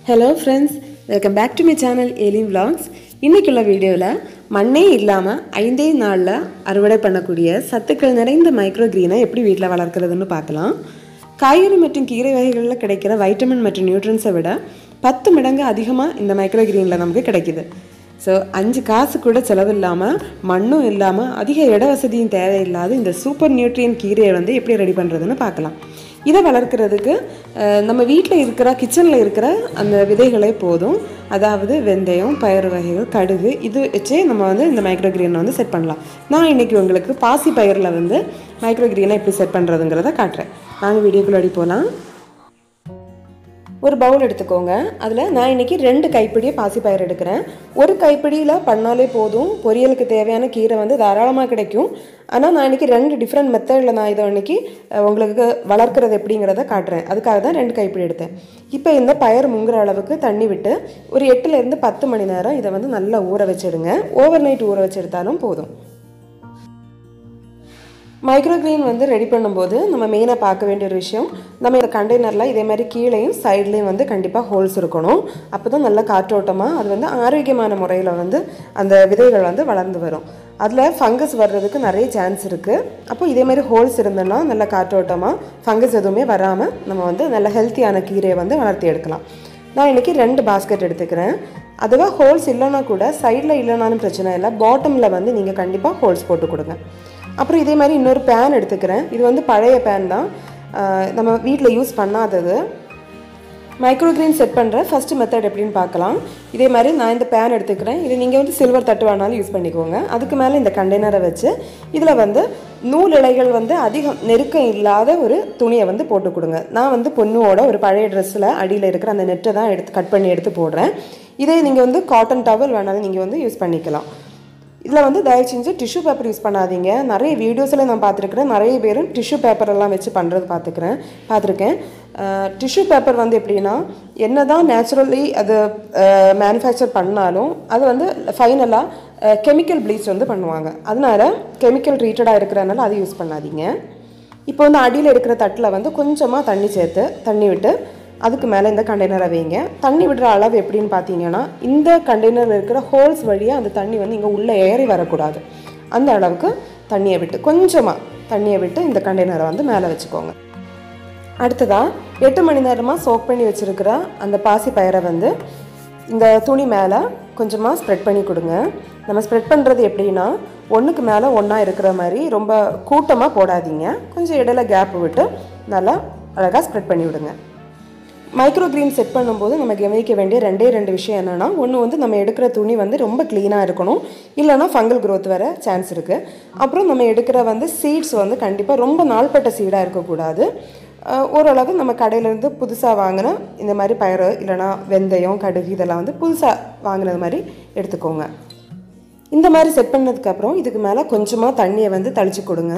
hello friends welcome back to my channel ஏலின் vlogs இன்னைக்குள்ள வீடியோவில் மண்ணே இல்லாமல் ஐந்தே நாளில் அறுவடை பண்ணக்கூடிய சத்துக்கள் நிறைந்த மைக்ரோ கிரீனை எப்படி வீட்டில் வளர்க்குறதுன்னு பார்க்கலாம் காய்கறி மற்றும் கீரை வகைகளில் கிடைக்கிற வைட்டமின் மற்றும் நியூட்ரன்ஸை விட பத்து மடங்கு அதிகமாக இந்த மைக்ரோ கிரீனில் நமக்கு கிடைக்குது ஸோ அஞ்சு காசு கூட செலவு இல்லாமல் மண்ணும் இல்லாமல் அதிக இட வசதியும் தேவையில்லாத இந்த சூப்பர் நியூட்ரியன் கீரையை வந்து எப்படி ரெடி பண்ணுறதுன்னு பார்க்கலாம் இதை வளர்க்குறதுக்கு அஹ், நம்ம வீட்டில் இருக்கிற கிச்சனில் இருக்கிற அந்த விதைகளே போதும் அதாவது வெந்தயம் பயறு வகைகள் கடுகு இது வச்சே நம்ம வந்து இந்த மைக்ரோ கிரீனை வந்து செட் பண்ணலாம் நான் இன்னைக்கு உங்களுக்கு பாசி பயிரில் வந்து மைக்ரோ கிரீனை எப்படி செட் பண்ணுறதுங்கிறத காட்டுறேன் வாங்க வீடியோக்குள்ளாடி போகலாம் ஒரு பவுல் எடுத்துக்கோங்க அதில் நான் இன்றைக்கி ரெண்டு கைப்பிடி பாசிப்பயிர் எடுக்கிறேன் ஒரு கைப்பிடியில் பண்ணாலே போதும் பொரியலுக்கு தேவையான கீரை வந்து தாராளமாக கிடைக்கும் ஆனால் நான் இன்றைக்கி ரெண்டு டிஃப்ரெண்ட் மெத்தடில் நான் இதை இன்றைக்கி உங்களுக்கு வளர்க்குறது எப்படிங்கிறத காட்டுறேன் அதுக்காக தான் ரெண்டு கைப்பிடி எடுத்தேன் இப்போ இந்த பயிர் முங்குற அளவுக்கு தண்ணி விட்டு ஒரு எட்டுலேருந்து பத்து மணி நேரம் இதை வந்து நல்லா ஊற வச்சிடுங்க ஓவர் நைட் ஊற வச்சு எடுத்தாலும் போதும் மைக்ரோ கிரீன் வந்து ரெடி பண்ணும்போது நம்ம மெயினாக பார்க்க வேண்டிய ஒரு விஷயம் நம்ம இந்த கண்டெய்னரில் இதே மாதிரி கீழேயும் சைட்லேயும் வந்து கண்டிப்பாக ஹோல்ஸ் இருக்கணும் அப்போ தான் நல்ல காற்றோட்டமாக அது வந்து ஆரோக்கியமான முறையில் வந்து அந்த விதைகள் வந்து வளர்ந்து வரும் அதில் ஃபங்கஸ் வர்றதுக்கு நிறைய சான்ஸ் இருக்குது அப்போ இதே மாதிரி ஹோல்ஸ் இருந்ததுன்னா நல்ல காற்றோட்டமாக ஃபங்கஸ் எதுவுமே வராமல் நம்ம வந்து நல்ல ஹெல்த்தியான கீரையை வந்து வளர்த்தி எடுக்கலாம் நான் இன்றைக்கி ரெண்டு பாஸ்கெட் எடுத்துக்கிறேன் அதுவாக ஹோல்ஸ் இல்லைன்னா கூட சைடில் இல்லைனாலும் பிரச்சனை இல்லை பாட்டமில் வந்து நீங்கள் கண்டிப்பாக ஹோல்ஸ் போட்டு கொடுங்க அப்புறம் இதே மாதிரி இன்னொரு பேன் எடுத்துக்கிறேன் இது வந்து பழைய பேன் தான் ஆஹ் நம்ம வீட்டில் யூஸ் பண்ணாதது மைக்ரோ கிரீன் செட் பண்ணுற ஃபர்ஸ்ட் மெத்தட் எப்படின்னு பார்க்கலாம் இதே மாதிரி நான் இந்த பேன் எடுத்துக்கிறேன் இது நீங்கள் வந்து சில்வர் தட்டு வேணாலும் யூஸ் பண்ணிக்கோங்க அதுக்கு மேலே இந்த கண்டெய்னரை வச்சு இதில் வந்து நூல் இலைகள் வந்து அதிகம் நெருக்கம் இல்லாத ஒரு துணியை வந்து போட்டு கொடுங்க நான் வந்து பொண்ணுவோட ஒரு பழைய ட்ரெஸ்ஸில் அடியில் இருக்கிற அந்த நெட்டை தான் எடுத்து கட் பண்ணி எடுத்து போடுறேன் இதே நீங்கள் வந்து காட்டன் டவல் வேணாலும் நீங்கள் வந்து யூஸ் பண்ணிக்கலாம் இதில் வந்து தயவு செஞ்சு டிஷ்யூ பேப்பர் யூஸ் பண்ணாதீங்க நிறைய வீடியோஸில் நான் பார்த்துருக்குறேன் நிறைய பேர் டிஷ்யூ பேப்பர் எல்லாம் வச்சு பண்ணுறது பார்த்துக்கிறேன் பார்த்துருக்கேன் டிஷ்யூ பேப்பர் வந்து எப்படின்னா என்ன தான் நேச்சுரலி அது மேனுஃபேக்சர் பண்ணாலும் அது வந்து ஃபைனலாக கெமிக்கல் ப்ளீச் வந்து பண்ணுவாங்க அதனால கெமிக்கல் ட்ரீட்டடாக இருக்கிறனால அதை யூஸ் பண்ணாதீங்க இப்போ வந்து அடியில் இருக்கிற தட்டில் வந்து கொஞ்சமாக தண்ணி சேர்த்து தண்ணி விட்டு அதுக்கு மேலே இந்த கண்டெய்னரை வைங்க தண்ணி விடுற அளவு எப்படின்னு பார்த்தீங்கன்னா இந்த கண்டெய்னரில் இருக்கிற ஹோல்ஸ் வழியாக அந்த தண்ணி வந்து இங்கே உள்ளே ஏறி வரக்கூடாது அந்த அளவுக்கு தண்ணியை விட்டு கொஞ்சமாக தண்ணியை விட்டு இந்த கண்டெய்னரை வந்து மேலே வச்சுக்கோங்க அடுத்ததாக எட்டு மணி நேரமாக சோக் பண்ணி வச்சுருக்கிற அந்த பாசி பயிரை வந்து இந்த துணி மேலே கொஞ்சமாக ஸ்ப்ரெட் பண்ணி கொடுங்க நம்ம ஸ்ப்ரெட் பண்ணுறது எப்படின்னா ஒன்றுக்கு மேலே ஒன்றா இருக்கிற மாதிரி ரொம்ப கூட்டமாக போடாதீங்க கொஞ்சம் இடையில கேப் விட்டு நல்லா அழகாக ஸ்ப்ரெட் பண்ணி விடுங்க மைக்ரோ கிரீன் செட் பண்ணும்போது நம்ம கவனிக்க வேண்டிய ரெண்டே ரெண்டு விஷயம் என்னென்னா ஒன்று வந்து நம்ம எடுக்கிற துணி வந்து ரொம்ப க்ளீனாக இருக்கணும் இல்லைன்னா ஃபங்கல் growth வர சான்ஸ் இருக்குது அப்புறம் நம்ம எடுக்கிற வந்து சீட்ஸ் வந்து கண்டிப்பாக ரொம்ப நாள்பட்ட சீடாக இருக்கக்கூடாது அஹ் ஓரளவு நம்ம கடையிலேருந்து புதுசாக வாங்கின இந்த மாதிரி பயிறு இல்லைன்னா வெந்தயம் கடுகு இதெல்லாம் வந்து புதுசாக வாங்கினது மாதிரி எடுத்துக்கோங்க இந்த மாதிரி செட் பண்ணதுக்கப்புறம் இதுக்கு மேலே கொஞ்சமாக தண்ணியை வந்து தெளிச்சு கொடுங்க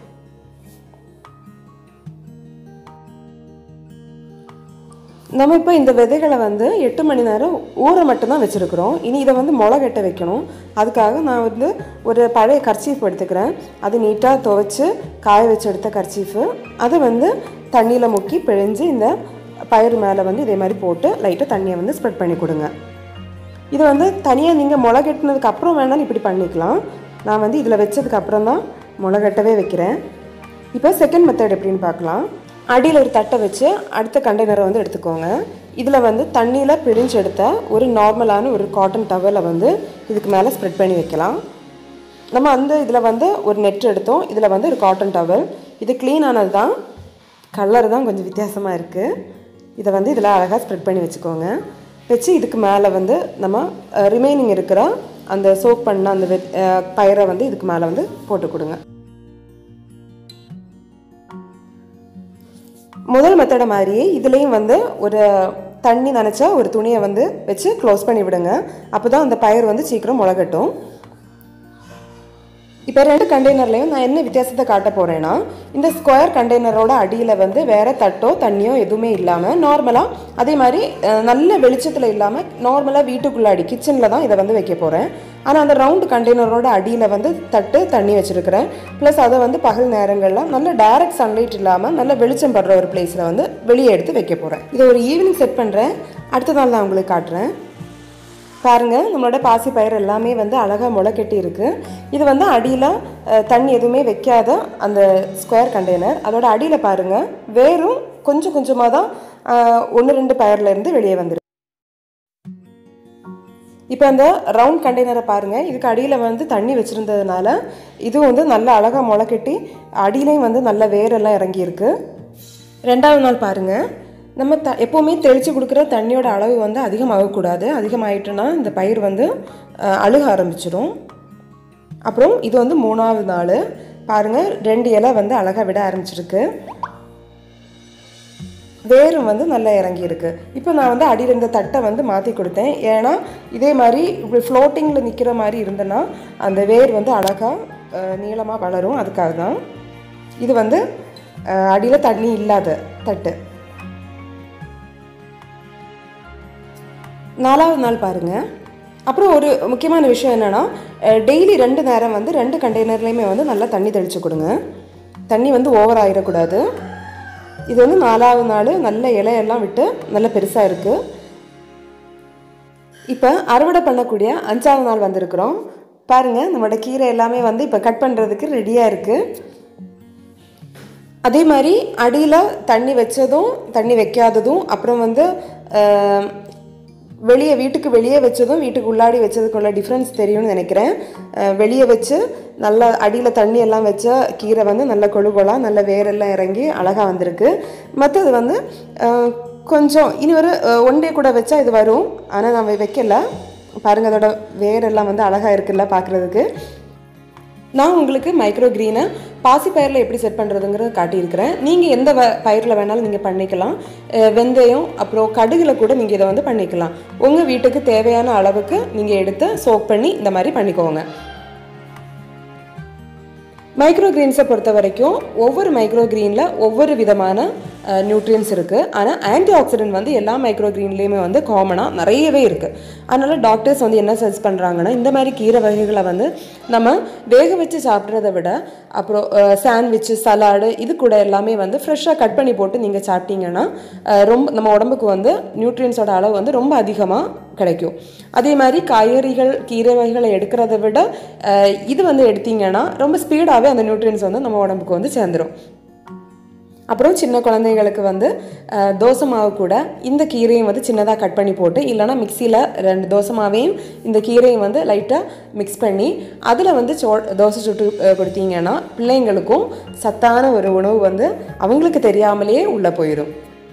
நம்ம இப்போ இந்த விதைகளை வந்து எட்டு மணி நேரம் ஊற மட்டும்தான் வச்சுருக்குறோம் இனி இதை வந்து முளை கட்ட வைக்கணும் அதுக்காக நான் வந்து ஒரு பழைய கர்ச்சீஃப் எடுத்துக்கிறேன் அது நீட்டாக துவைச்சு காய வச்சு எடுத்த கர்ச்சீஃபு அதை வந்து தண்ணியில் முக்கி பிழிஞ்சு இந்த பயிர் மேலே வந்து இதே மாதிரி போட்டு லைட்டாக தண்ணியை வந்து ஸ்ப்ரெட் பண்ணி கொடுங்க இது வந்து தனியாக நீங்கள் முளை கட்டினதுக்கு அப்புறம் வேணாலும் இப்படி பண்ணிக்கலாம் நான் வந்து இதில் வச்சதுக்கு அப்புறம் தான் முளை கட்டவே வைக்கிறேன் இப்போ செகண்ட் மெத்தட் எப்படின்னு பார்க்கலாம் அடியில் ஒரு தட்டை வச்சு அடுத்த கண்டெய்னரை வந்து எடுத்துக்கோங்க இதில் வந்து தண்ணியில் பிழிஞ்சு எடுத்த ஒரு நார்மலான ஒரு காட்டன் டவலை வந்து இதுக்கு மேலே ஸ்ப்ரெட் பண்ணி வைக்கலாம் நம்ம அந்த இதில் வந்து ஒரு நெட் எடுத்தோம் இதில் வந்து ஒரு காட்டன் டவல் இது க்ளீன் ஆனது தான் கலர் தான் கொஞ்சம் வித்தியாசமாக இருக்குது இதை வந்து இதில் அழகாக ஸ்ப்ரெட் பண்ணி வச்சுக்கோங்க வச்சு இதுக்கு மேலே வந்து நம்ம ரிமைனிங் இருக்கிற அந்த சோக் பண்ண அந்த வெ அஹ், பயிரை வந்து இதுக்கு மேலே வந்து போட்டு கொடுங்க முதல் மெத்தடை மாதிரியே இதுலேயும் வந்து ஒரு தண்ணி நனைச்சா ஒரு துணியை வந்து வச்சு க்ளோஸ் பண்ணி விடுங்க அப்போ தான் அந்த பயிர் வந்து சீக்கிரம் முளகட்டும் இப்போ ரெண்டு கண்டெய்னர்லையும் நான் என்ன வித்தியாசத்தை காட்ட போகிறேன்னா இந்த ஸ்கொயர் கண்டெய்னரோட அடியில் வந்து வேறு தட்டோ தண்ணியோ எதுவுமே இல்லாமல் நார்மலாக அதே மாதிரி அஹ், நல்ல வெளிச்சத்தில் இல்லாமல் நார்மலாக வீட்டுக்குள்ளாடி கிச்சனில் தான் இதை வந்து வைக்க போகிறேன் ஆனால் அந்த ரவுண்டு கண்டெய்னரோட அடியில் வந்து தட்டு தண்ணி வச்சுருக்கிறேன் ப்ளஸ் அதை வந்து பகல் நேரங்களில் நல்ல டைரக்ட் சன்லைட் இல்லாமல் நல்ல வெளிச்சம் படுற ஒரு பிளேஸில் வந்து வெளியே எடுத்து வைக்க போகிறேன் இதை ஒரு ஈவினிங் செட் பண்ணுறேன் அடுத்த நாள் நான் உங்களுக்கு காட்டுறேன் பாருங்க நம்மளோட பாசி பயிர் எல்லாமே வந்து அழகாக முளை கட்டி இருக்கு இது வந்து அடியில் அஹ், தண்ணி எதுவுமே வைக்காத அந்த ஸ்கொயர் கண்டெய்னர் அதோட அடியில் பாருங்க வேரும் கொஞ்சம் கொஞ்சமாக தான் ஒன்று ரெண்டு பயிர்ல இருந்து வெளியே வந்துருக்கு இப்போ அந்த ரவுண்ட் கண்டெய்னரை பாருங்க இதுக்கு அடியில் வந்து தண்ணி வச்சுருந்ததுனால இது வந்து நல்ல அழகாக முளை கட்டி அடியிலையும் வந்து நல்ல வேரெல்லாம் இறங்கியிருக்கு ரெண்டாவது நாள் பாருங்க நம்ம த எப்போவுமே தெளித்து கொடுக்குற தண்ணியோட அளவு வந்து அதிகமாகக்கூடாது அதிகமாயிட்டுனா இந்த பயிர் வந்து அஹ், அழுக ஆரம்பிச்சிடும் அப்புறம் இது வந்து மூணாவது நாள் பாருங்கள் ரெண்டு இலை வந்து அழகாக விட ஆரம்பிச்சிருக்கு வேரும் வந்து நல்லா இறங்கியிருக்கு இப்போ நான் வந்து அடியில் இந்த தட்டை வந்து மாற்றி கொடுத்தேன் ஏன்னா இதே மாதிரி இப்படி ஃப்ளோட்டிங்கில் நிற்கிற மாதிரி இருந்தேன்னா அந்த வேர் வந்து அழகாக நீளமாக வளரும் அதுக்காக தான் இது வந்து அடியில் தண்ணி இல்லாத தட்டு நாலாவது நாள் பாருங்க அப்புறம் ஒரு முக்கியமான விஷயம் என்னென்னா டெய்லி ரெண்டு நேரம் வந்து ரெண்டு கண்டெய்னர்லேயுமே வந்து நல்லா தண்ணி தெளித்து கொடுங்க தண்ணி வந்து ஓவர் ஆகிடக்கூடாது இது வந்து நாலாவது நாள் நல்ல இலையெல்லாம் விட்டு நல்ல பெருசாக இருக்குது இப்போ அறுவடை பண்ணக்கூடிய அஞ்சாவது நாள் வந்திருக்கிறோம் பாருங்கள் நம்மளோட கீரை எல்லாமே வந்து இப்போ கட் பண்ணுறதுக்கு ரெடியாக இருக்குது அதே மாதிரி அடியில் தண்ணி வச்சதும் தண்ணி வைக்காததும் அப்புறம் வந்து ஆஹ், வெளியே வீட்டுக்கு வெளியே வச்சதும் வீட்டுக்கு உள்ளாடி வச்சதுக்குள்ள டிஃப்ரென்ஸ் தெரியும்னு நினைக்கிறேன் ஆஹ், வெளியே வச்சு நல்லா அடியில் தண்ணி எல்லாம் வச்ச கீரை வந்து நல்ல கொழுகொலா நல்ல வேரெல்லாம் இறங்கி அழகாக வந்திருக்கு மற்றது வந்து ஆஹ், கொஞ்சம் இனி ஒரு ஒன் டே கூட வச்சா இது வரும் ஆனால் நான் வைக்கல பாருங்கள் அதோட வேரெல்லாம் வந்து அழகாக இருக்குல்ல பார்க்குறதுக்கு நான் உங்களுக்கு மைக்ரோ க்ரீனை பாசி பயிரில் எப்படி செட் பண்ணுறதுங்கிறத காட்டியிருக்கிறேன் நீங்கள் எந்த வ பயிரில் வேணாலும் நீங்கள் பண்ணிக்கலாம் அஹ் வெந்தயம் அப்புறம் கடுகுல கூட நீங்கள் இதை வந்து பண்ணிக்கலாம் உங்கள் வீட்டுக்கு தேவையான அளவுக்கு நீங்கள் எடுத்து சோக் பண்ணி இந்த மாதிரி பண்ணிக்கோங்க மைக்ரோ கிரீன்ஸை பொறுத்த வரைக்கும் ஒவ்வொரு மைக்ரோ கிரீனில் ஒவ்வொரு விதமான நியூட்ரியன்ஸ் இருக்குது ஆனால் ஆன்டி ஆக்சிடென்ட் வந்து எல்லா மைக்ரோ கிரீன்லேயுமே வந்து காமனாக நிறையவே இருக்குது அதனால் டாக்டர்ஸ் வந்து என்ன சஜஸ்ட் பண்ணுறாங்கன்னா இந்த மாதிரி கீரை வகைகளை வந்து நம்ம வேக வச்சு சாப்பிட்றத விட அப்புறம் சாண்ட்விச்சு சலாடு இது கூட எல்லாமே வந்து ஃப்ரெஷ்ஷாக கட் பண்ணி போட்டு நீங்கள் சாப்பிட்டீங்கன்னா அஹ், ரொம்ப நம்ம உடம்புக்கு வந்து நியூட்ரியன்ஸோட அளவு வந்து ரொம்ப அதிகமாக கிடைக்கும் அதே மாதிரி காய்கறிகள் கீரை வகைகளை எடுக்கிறத விட அஹ், இது வந்து எடுத்தீங்கன்னா ரொம்ப ஸ்பீடாகவே அந்த நியூட்ரியன்ஸ் வந்து நம்ம உடம்புக்கு வந்து சேர்ந்துரும் அப்புறம் சின்ன குழந்தைங்களுக்கு வந்து அஹ், தோசை மாவு கூட இந்த கீரையும் வந்து சின்னதாக கட் பண்ணி போட்டு இல்லைன்னா மிக்சியில் ரெண்டு தோசை மாவையும் இந்த கீரையும் வந்து லைட்டாக மிக்ஸ் பண்ணி அதில் வந்து சோ தோசை சுட்டு அஹ், கொடுத்தீங்கன்னா பிள்ளைங்களுக்கும் சத்தான ஒரு உணவு வந்து அவங்களுக்கு தெரியாமலேயே உள்ளே போயிடும்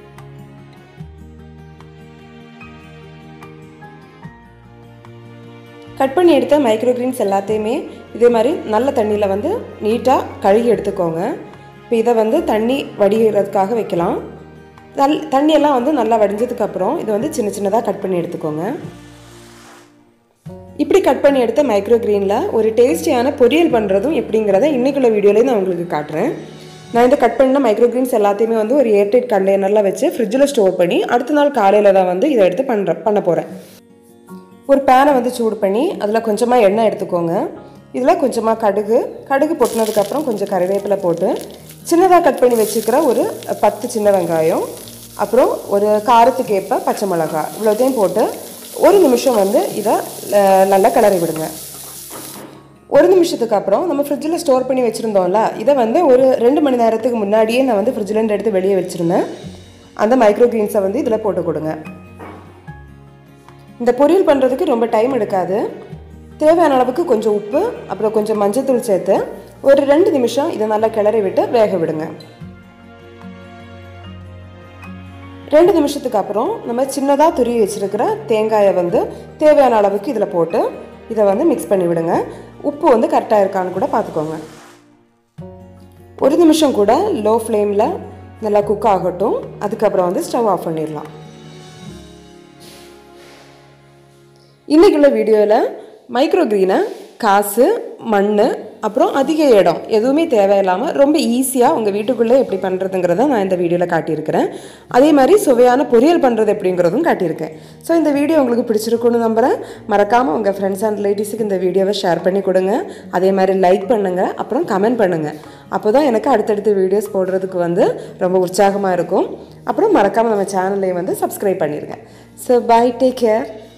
கட் பண்ணி எடுத்த மைக்ரோ கிரீன்ஸ் எல்லாத்தையுமே இதே மாதிரி நல்ல தண்ணியில் வந்து நீட்டாக கழுகி எடுத்துக்கோங்க இப்போ இதை வந்து தண்ணி வடிகிறதுக்காக வைக்கலாம் தல் தண்ணியெல்லாம் வந்து நல்லா வடிஞ்சதுக்கப்புறம் இதை வந்து சின்ன சின்னதாக கட் பண்ணி எடுத்துக்கோங்க இப்படி கட் பண்ணி எடுத்த மைக்ரோ கிரீனில் ஒரு டேஸ்டியான பொரியல் பண்ணுறதும் எப்படிங்கிறத இன்றைக்குள்ள வீடியோலேயே நான் உங்களுக்கு காட்டுறேன் நான் இந்த கட் பண்ண மைக்ரோ கிரீன்ஸ் எல்லாத்தையுமே வந்து ஒரு ஏர்டைட் கண்டெய்னரில் வச்சு ஃப்ரிட்ஜில் ஸ்டோர் பண்ணி அடுத்த நாள் காலையில் தான் வந்து இதை எடுத்து பண்ணுற பண்ண போகிறேன் ஒரு பேனை வந்து சூடு பண்ணி அதில் கொஞ்சமாக எண்ணெய் எடுத்துக்கோங்க இதில் கொஞ்சமாக கடுகு கடுகு பொட்டினதுக்கப்புறம் கொஞ்சம் கறிவேப்பிலை போட்டு சின்னதாக கட் பண்ணி வச்சுக்கிற ஒரு பத்து சின்ன வெங்காயம் அப்புறம் ஒரு காரத்துக்கு ஏற்ப பச்சை மிளகாய் இவ்வளோத்தையும் போட்டு ஒரு நிமிஷம் வந்து இதை அஹ், நல்லா கிளறி விடுங்க ஒரு நிமிஷத்துக்கு அப்புறம் நம்ம ஃப்ரிட்ஜில் ஸ்டோர் பண்ணி வச்சுருந்தோம்ல இதை வந்து ஒரு ரெண்டு மணி நேரத்துக்கு முன்னாடியே நான் வந்து ஃப்ரிட்ஜிலேருந்து எடுத்து வெளியே வச்சுருந்தேன் அந்த மைக்ரோ கிரீன்ஸை வந்து இதில் போட்டு கொடுங்க இந்த பொரியல் பண்ணுறதுக்கு ரொம்ப டைம் எடுக்காது தேவையான அளவுக்கு கொஞ்சம் உப்பு அப்புறம் கொஞ்சம் மஞ்சத்தூள் சேர்த்து ஒரு ரெண்டு நிமிஷம் இதை நல்லா கிளறி விட்டு வேக விடுங்க ரெண்டு நிமிஷத்துக்கு அப்புறம் நம்ம சின்னதாக துருவி வச்சுருக்கிற தேங்காயை வந்து தேவையான அளவுக்கு இதில் போட்டு இதை வந்து மிக்ஸ் பண்ணி விடுங்க உப்பு வந்து கரெக்டாக இருக்கான்னு கூட பார்த்துக்கோங்க ஒரு நிமிஷம் கூட லோ ஃப்ளேமில் நல்லா குக் ஆகட்டும் அதுக்கப்புறம் வந்து ஸ்டவ் ஆஃப் பண்ணிடலாம் இன்றைக்குள்ள வீடியோவில் மைக்ரோ க்ரீனை காசு மண் அப்புறம் அதிக இடம் எதுவுமே தேவையில்லாமல் ரொம்ப ஈஸியாக உங்கள் வீட்டுக்குள்ளே எப்படி பண்ணுறதுங்கிறத நான் இந்த வீடியோவில் காட்டியிருக்கிறேன் அதே மாதிரி சுவையான பொரியல் பண்ணுறது எப்படிங்கிறதும் காட்டியிருக்கேன் ஸோ இந்த வீடியோ உங்களுக்கு பிடிச்சிருக்குன்னு நம்புகிறேன் மறக்காமல் உங்கள் ஃப்ரெண்ட்ஸ் அண்ட் ரிலேட்டிவ்ஸுக்கு இந்த வீடியோவை ஷேர் பண்ணி கொடுங்க அதே மாதிரி லைக் பண்ணுங்கள் அப்புறம் கமெண்ட் பண்ணுங்கள் அப்போ தான் எனக்கு அடுத்தடுத்த வீடியோஸ் போடுறதுக்கு வந்து ரொம்ப உற்சாகமாக இருக்கும் அப்புறம் மறக்காமல் நம்ம சேனலையும் வந்து சப்ஸ்கிரைப் பண்ணிடுங்க ஸோ பை டேக் கேர்